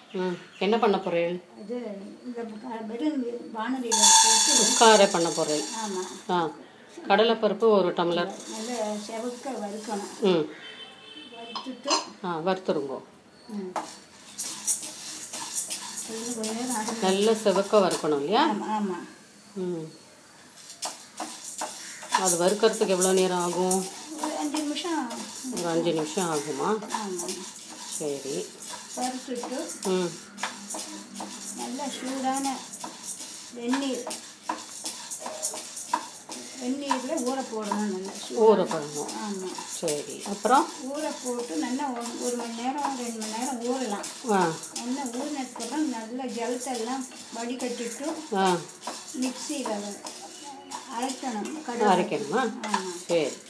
ம் என்ன பண்ண போகிறேன் இது இந்த க- வெறும் வானொலியில் போட்டு உட்கார பண்ண போகிறேன் ஆமாம் ஆ கடலைப்பருப்பு ஒரு டம்ளர் நல்லா செவக்க வறுக்கணும் ம் வறுத்துட்டு ஆ வறுத்துருங்கோ ம். இன்னும் கொஞ்ச நேரம் ஆகணும் நல்ல செவக்க வறுக்கணும் இல்லையா ஆமாம் ஆமாம் ம் அது வறுக்கறதுக்கு எவ்வளோ நேரம் ஆகும் ஒரு அஞ்சு நிமிஷம் ஒரு அஞ்சு நிமிஷம் ஆகுமா ஆமாம் சரி வறுத்துட்டு ம் நல்ல சூடான வெந்நீர் வெந்நீரில் ஊற போடணும் நல்லா ஊற போடணும் ஆமாம் சரி அப்புறம் ஊற போட்டு நல்லா ஒரு ஒரு மணி நேரம் ரெண்டு மணி நேரம் ஊறலாம் ஆ நல்லா ஊறினதுக்கப்புறம் நல்லா ஜலத்தெல்லாம் வடிகட்டிட்டு ஆ மிக்சியில் அரைக்கணும் கடலை அரைக்கணுமா ஆமாம் சரி